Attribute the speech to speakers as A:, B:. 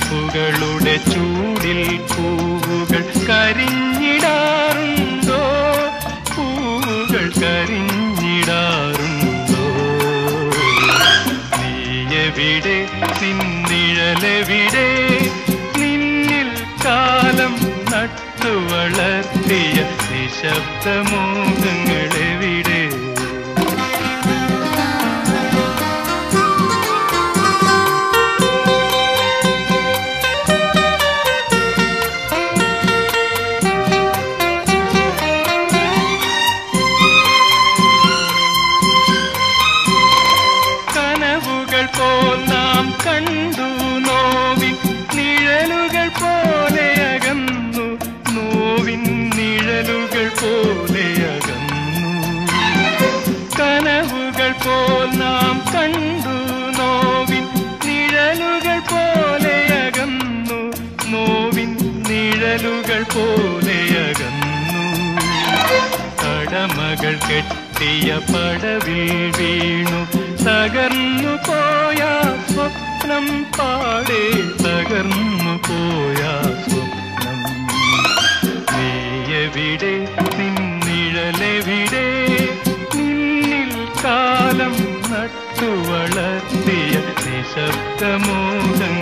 A: തണുപ്പുകളുടെ ചൂടിൽ പൂവുകൾ കരിഞ്ഞിടാറുണ്ടോ പൂവുകൾ കരിഞ്ഞിടാറുണ്ടോ നീയെവിടെ നിന്നിഴലെവിടെ നിന്നിൽ കാലം നട്ടു വളർത്തിയ നിശബ്ദമോഹങ്ങളെവിടെ കനവുകൾ പോൽ നാം കണ്ടു നോവിൻ നിഴലുകൾ പോലെ അകന്നു നോവിൻ നിഴലുകൾ പോലെ അകന്നു കനവുകൾ പോൽ നാം കണ്ടു നോവിൻ നിഴലുകൾ പോലെ അകന്നു നോവിൻ നിഴലുകൾ പോലെ അകന്നു കടമകൾ കെട്ടിയ പടവിൽ വീണു തകർന്നു പോയ സ്വപ്നം പാടെ തകർന്നു പോയ സ്വപ്നം നീയെവിടെ നിന്നിഴലെവിടെ നിന്നിൽ കാലം നട്ടു വളർത്തിയ നിശബ്ദമോഹങ്ങൾ